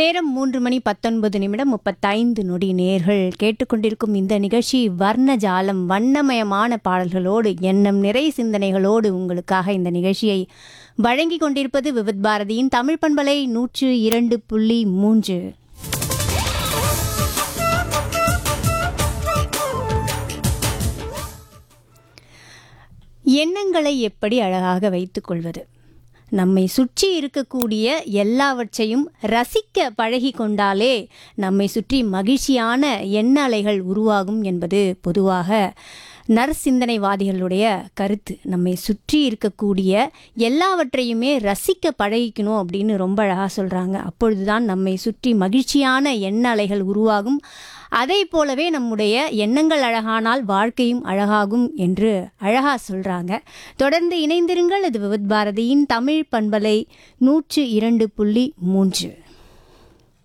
நேரம் மூன்று மணி பத்தொன்பது நிமிடம் முப்பத்தைந்து நொடி நேர்கள் கேட்டுக்கொண்டிருக்கும் இந்த நிகழ்ச்சி வர்ணஜாலம் வண்ணமயமான பாடல்களோடு எண்ணம் நிறை சிந்தனைகளோடு உங்களுக்காக இந்த நிகழ்ச்சியை வழங்கி கொண்டிருப்பது விவித் பாரதியின் தமிழ் பண்பலை நூற்று இரண்டு புள்ளி மூன்று எண்ணங்களை எப்படி அழகாக வைத்துக்கொள்வது நம்மை சுற்றி இருக்கக்கூடிய எல்லாவற்றையும் ரசிக்க பழகி கொண்டாலே நம்மை சுற்றி மகிழ்ச்சியான எண்ண அலைகள் உருவாகும் என்பது பொதுவாக நற்சிந்தனைவாதிகளுடைய கருத்து நம்மை சுற்றி இருக்கக்கூடிய எல்லாவற்றையுமே ரசிக்க பழகிக்கணும் அப்படின்னு ரொம்ப அழகாக சொல்கிறாங்க அப்பொழுதுதான் நம்மை சுற்றி மகிழ்ச்சியான எண்ண அலைகள் உருவாகும் அதே போலவே நம்முடைய எண்ணங்கள் அழகானால் வாழ்க்கையும் அழகாகும் என்று அழகா சொல்றாங்க தொடர்ந்து இணைந்திருங்கள் இது விவித் பாரதியின் தமிழ் பண்பலை நூற்று இரண்டு புள்ளி மூன்று